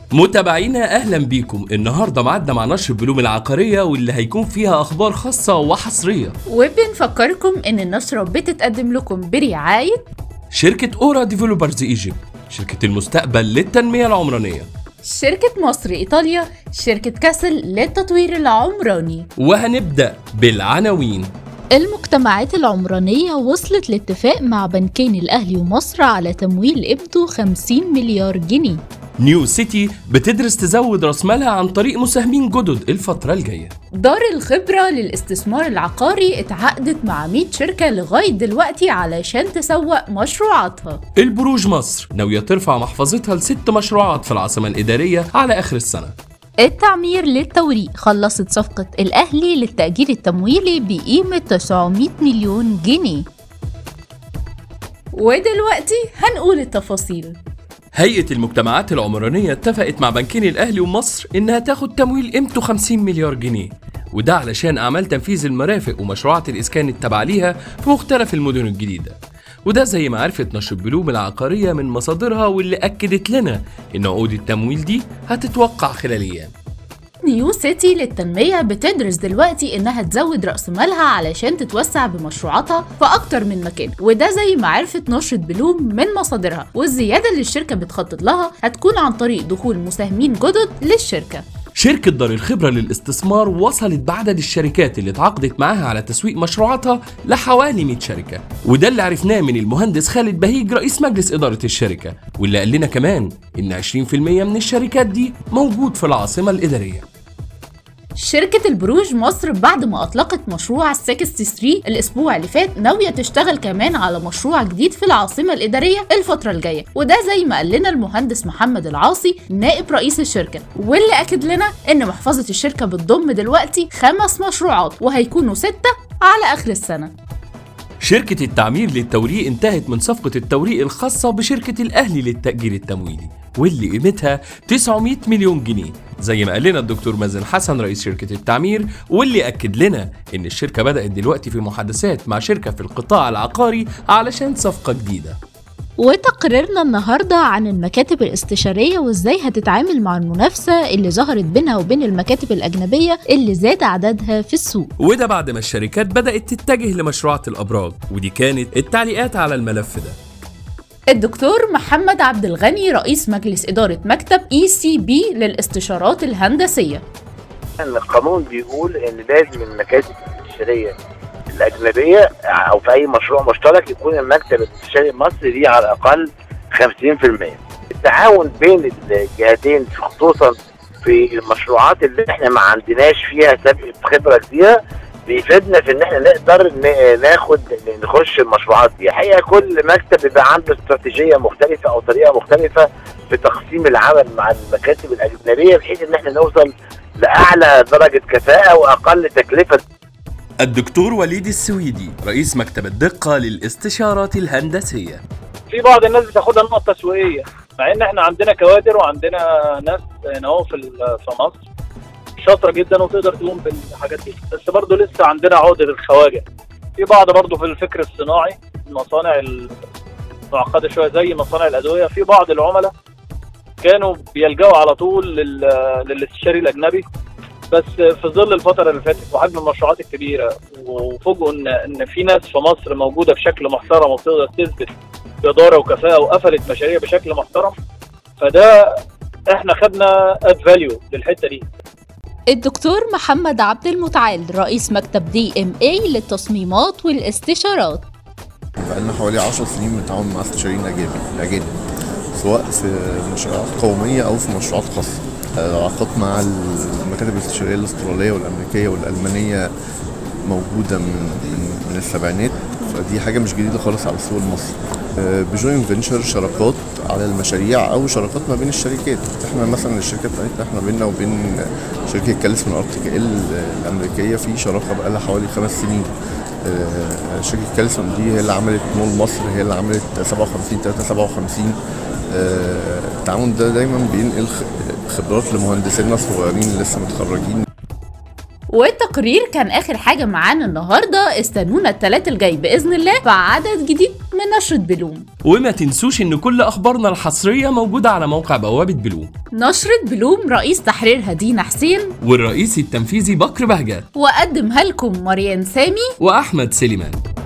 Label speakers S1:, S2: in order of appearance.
S1: متابعينا اهلا بيكم النهارده معدنا مع نشر بلوم العقاريه واللي هيكون فيها اخبار خاصه وحصريه
S2: وبنفكركم ان النشرة بتتقدم لكم برعاية
S1: شركه اورا ديفلوبرز ايجيبت شركه المستقبل للتنميه العمرانيه
S2: شركة مصر إيطاليا شركة كاسل للتطوير العمراني
S1: وهنبدا بالعناوين
S2: المجتمعات العمرانية وصلت لاتفاق مع بنكين الأهلي ومصر على تمويل قيمته 50 مليار جنيه
S1: نيو سيتي بتدرس تزود راس مالها عن طريق مساهمين جدد الفتره الجايه
S2: دار الخبرة للاستثمار العقاري اتعاقدت مع 100 شركة لغاية دلوقتي علشان تسوق مشروعاتها
S1: البروج مصر ناويه ترفع محفظتها لست مشروعات في العاصمه الاداريه على اخر السنه
S2: التعمير للتوريق خلصت صفقة الأهلي للتأجير التمويلي بقيمة 900 مليون جنيه ودلوقتي هنقول التفاصيل
S1: هيئة المجتمعات العمرانية اتفقت مع بنكين الأهلي ومصر إنها تاخد تمويل قيمته 50 مليار جنيه وده علشان أعمال تنفيذ المرافق ومشروعات الإسكان التابعة ليها في مختلف المدن الجديدة وده زي ما عرفت نشر بلوم العقارية من مصادرها واللي أكدت لنا إن عقود التمويل دي هتتوقع خلال أيام
S2: نيو سيتي للتنمية بتدرس دلوقتي إنها تزود رأس مالها علشان تتوسع بمشروعاتها في أكتر من مكان وده زي ما عرفت نشرة بلوم من مصادرها والزيادة اللي الشركة بتخطط لها هتكون عن طريق دخول مساهمين جدد للشركة
S1: شركة دار الخبرة للاستثمار وصلت بعدد الشركات اللي اتعاقدت معاها على تسويق مشروعاتها لحوالي 100 شركة وده اللي عرفناه من المهندس خالد بهيج رئيس مجلس إدارة الشركة واللي قال لنا كمان إن 20% من الشركات دي موجود في العاصمة الإدارية
S2: شركة البروج مصر بعد ما أطلقت مشروع 63 الأسبوع اللي فات ناوية تشتغل كمان على مشروع جديد في العاصمة الإدارية الفترة الجاية وده زي ما قال لنا المهندس محمد العاصي نائب رئيس الشركة واللي أكد لنا إن محفظة الشركة بتضم دلوقتي خمس مشروعات وهيكونوا ستة على آخر السنة
S1: شركة التعمير للتوريق انتهت من صفقة التوريق الخاصة بشركة الأهلي للتأجير التمويلي واللي قيمتها 900 مليون جنيه زي ما قال لنا الدكتور مازن حسن رئيس شركة التعمير واللي أكد لنا إن الشركة بدأت دلوقتي في محادثات مع شركة في القطاع العقاري علشان صفقة جديدة
S2: وتقريرنا النهاردة عن المكاتب الاستشارية وازاي هتتعامل مع المنافسة اللي ظهرت بينها وبين المكاتب الأجنبية اللي زاد عددها في السوق
S1: وده بعد ما الشركات بدأت تتجه لمشروعات الأبراج ودي كانت التعليقات على الملف ده
S2: الدكتور محمد عبد الغني رئيس مجلس إدارة مكتب اي سي بي للاستشارات الهندسية
S3: ان القانون بيقول ان لازم المكاتب الاستشاريه الاجنبيه او في اي مشروع مشترك يكون المكتب الاستشاري المصري ليه على الاقل 50% التعاون بين الجهتين خصوصا في المشروعات اللي احنا ما عندناش فيها سابقه خبره كبيره بيفيدنا في ان احنا نقدر ن- ناخد نخش المشروعات دي حقيقه كل مكتب بيبقى عنده استراتيجيه مختلفه او طريقه مختلفه في تقسيم العمل مع المكاتب الاجنبيه بحيث ان احنا نوصل لاعلى درجه كفاءه واقل تكلفه
S1: الدكتور وليد السويدي رئيس مكتب الدقة للاستشارات الهندسية
S4: في بعض الناس بتاخدها نقطة تسويقية مع ان احنا عندنا كوادر وعندنا ناس هنا اهو في ال- في مصر شاطرة جدا وتقدر تقوم بالحاجات دي بس برضه لسه عندنا عقدة الخواجة في بعض برضه في الفكر الصناعي المصانع المعقدة شوية زي مصانع الأدوية في بعض العملاء كانوا بيلجأوا على طول لل- للاستشاري الأجنبي بس في ظل الفترة اللي فاتت وحجم المشروعات الكبيرة وفوجئوا ان ان في ناس في مصر موجودة بشكل محترم وبتقدر تثبت جدارة وكفاءة وقفلت مشاريع بشكل محترم فده احنا خدنا اد فاليو للحتة دي
S2: الدكتور محمد عبد المتعال رئيس مكتب دي ام اي للتصميمات والاستشارات
S5: بقالنا حوالي 10 سنين بنتعاون مع استشاريين اجانب اجانب سواء في مشروعات قوميه او في مشروعات خاصه العلاقات مع المكاتب الاستشاريه الاستراليه والامريكيه والالمانيه موجوده من من, من السبعينات فدي حاجه مش جديده خالص على السوق المصري آه، بجوين فينشر شراكات على المشاريع او شراكات ما بين الشركات احنا مثلا الشركه بتاعتنا احنا بيننا وبين شركه كاليس من ارتك ال الامريكيه في شراكه بقالها حوالي خمس سنين آه، شركه كالسون دي هي اللي عملت مول مصر هي اللي عملت 57 3 57 آه، التعاون ده دايما بينقل خ- خبرات لمهندسينا الصغيرين اللي لسه متخرجين
S2: والتقرير كان اخر حاجه معانا النهارده استنونا التلات الجاي باذن الله في عدد جديد من نشره بلوم
S1: وما تنسوش ان كل اخبارنا الحصريه موجوده على موقع بوابه بلوم
S2: نشره بلوم رئيس تحريرها دينا حسين
S1: والرئيس التنفيذي بكر بهجت
S2: وقدمها لكم مريان سامي
S1: واحمد سليمان